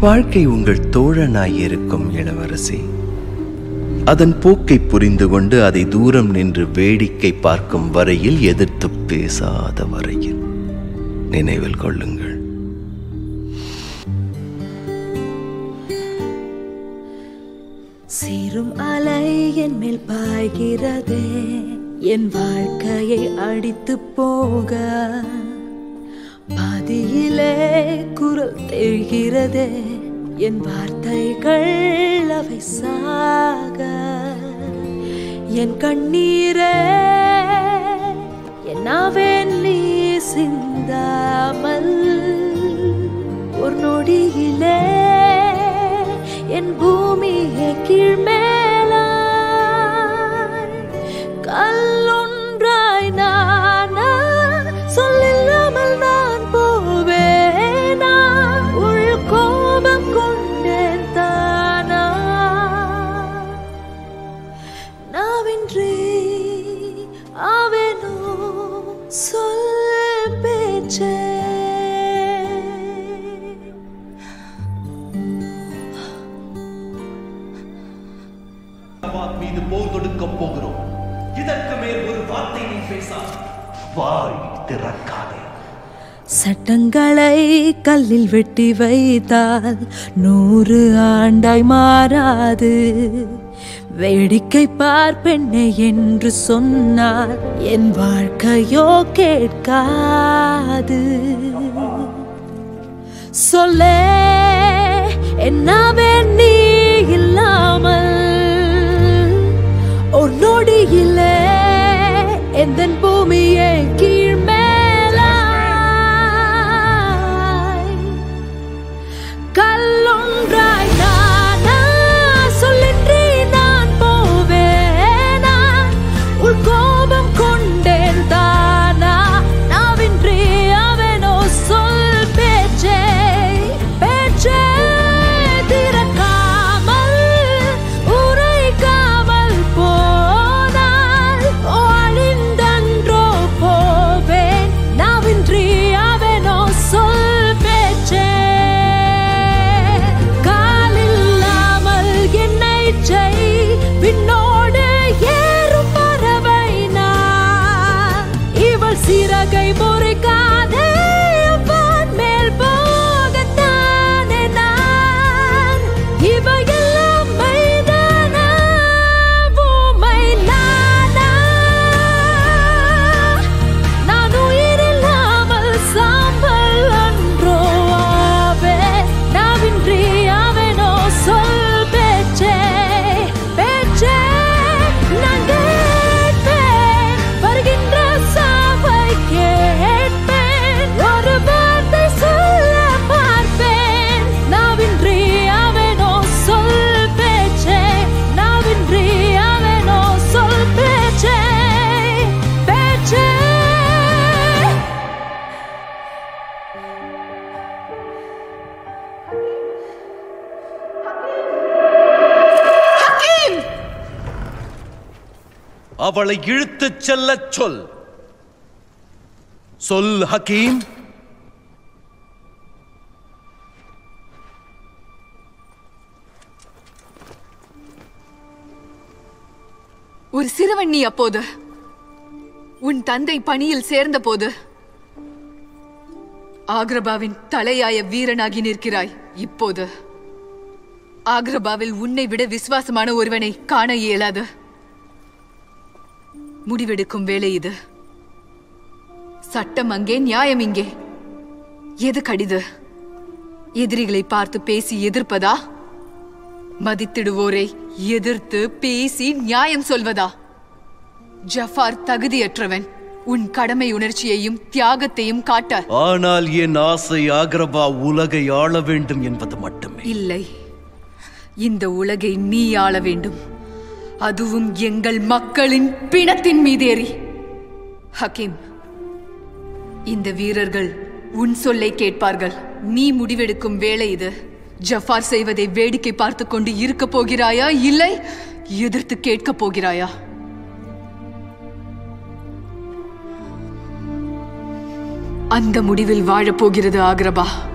வாழ்க்கை உங்கள் தோழனாய் இருக்கும் இளவரசி அதன் போக்கை புரிந்து கொண்டு அதை தூரம் நின்று வேடிக்கை பார்க்கும் வரையில் எதிர்த்து பேசாத வரையில் நினைவில் கொள்ளுங்கள் சீரும் அலை என் மேல் பாய்கிறதே என் வாழ்க்கையை அடித்து போக பாதியிலே குரல் தெரிகிறதே என் வார்த்தைகள் அவை சாக என் கண்ணீரே என்னாவே நீ சிந்தாமல் ஒரு நொடியிலே என் பூமியை கீழ்மேலாய் கல்லொன்றாய் நானா சொல்லில்லாமல் நான் போவேனா உள் கோபம் கொண்டேன் தானா நாவின்றி ஆவேனோ சொல் பேச்சே அல்லாஹ் மீது போர் தொடுக்கப் போகிறோம் இதற்கு மேல் ஒரு வார்த்தை நீ பேசாத வாய் திறக்காதே சட்டங்களை கல்லில் வெட்டி வைத்தால் நூறு ஆண்டாய் மாறாது வேடிக்கை பார்ப்பெண்ணை என்று சொன்னால் என் வாழ்க்கையோ கேட்காது சொல்லே என்னாவே நீ இல்லாமல் ஒரு நொடியிலே எந்த பூமியை கீழ்மேலாய் கல்லொன்றாய் நானா சொல்லின்றி நான் போவேனா உள் கோபம் கொண்டேன் தானா நாவின்றி அவனோ சொல் பேச்சே பேச்சே திறக்காமல் உரைக்காமல் போனால் அழிந்தன்றோ போவேன் நாவின்றி அவனோ சொல் பேச்சே காலில்லாமல் என்னை செய் விண்ணோடு ஏறும் பறவை நான் இவள் சிறகை முறிக்காதே வான் மேல் போகத்தானே நான் இவையெல்லாம் மைதானா ஊமை நானா நான் உயிரில்லாமல் சாம்பல் அன்றோ ஆவே நாவின்றி அவனோ சொல் பேச்சே பேச்சே நான் கேட்பேன் வருகின்ற சாவை கேட்பேன் ஒரு வார்த்தை சொல்ல பார்ப்பேன் நாவின்றி அவனோ சொல் பேச்சே நாவின்றி அவனோ சொல் பேச்சே பேச்சே அவளை இழுத்துச் செல்லச் சொல் சொல் ஹக்கீம் ஒரு சிறுவன் நீ அப்போது உன் தந்தை பணியில் சேர்ந்த போது ஆக்ரபாவின் தலையாய வீரனாகி நிற்கிறாய் இப்போது ஆக்ரபாவில் உன்னை விட விசுவாசமான ஒருவனை காண இயலாது முடிவெடுக்கும் வேலை இது சட்டம் அங்கே நியாயம் இங்கே எது கடிது எதிரிகளை பார்த்து பேசி எதிர்ப்பதா மதித்திடுவோரை எதிர்த்து பேசி நியாயம் சொல்வதா ஜஃபார் தகுதியற்றவன் உன் கடமை உணர்ச்சியையும் தியாகத்தையும் காட்ட ஆனால் என் ஆசை ஆக்ரபா உலகை ஆள வேண்டும் என்பது மட்டுமே இல்லை இந்த உலகை நீ ஆள வேண்டும் அதுவும் எங்கள் மக்களின் பிணத்தின் மீதேறி ஹக்கீம் இந்த வீரர்கள் உன் சொல்லை கேட்பார்கள் நீ முடிவெடுக்கும் வேலை இது ஜஃபார் செய்வதை வேடிக்கை பார்த்து கொண்டு இருக்க போகிறாயா இல்லை எதிர்த்து கேட்க போகிறாயா அந்த முடிவில் வாழப் போகிறது ஆக்ரபா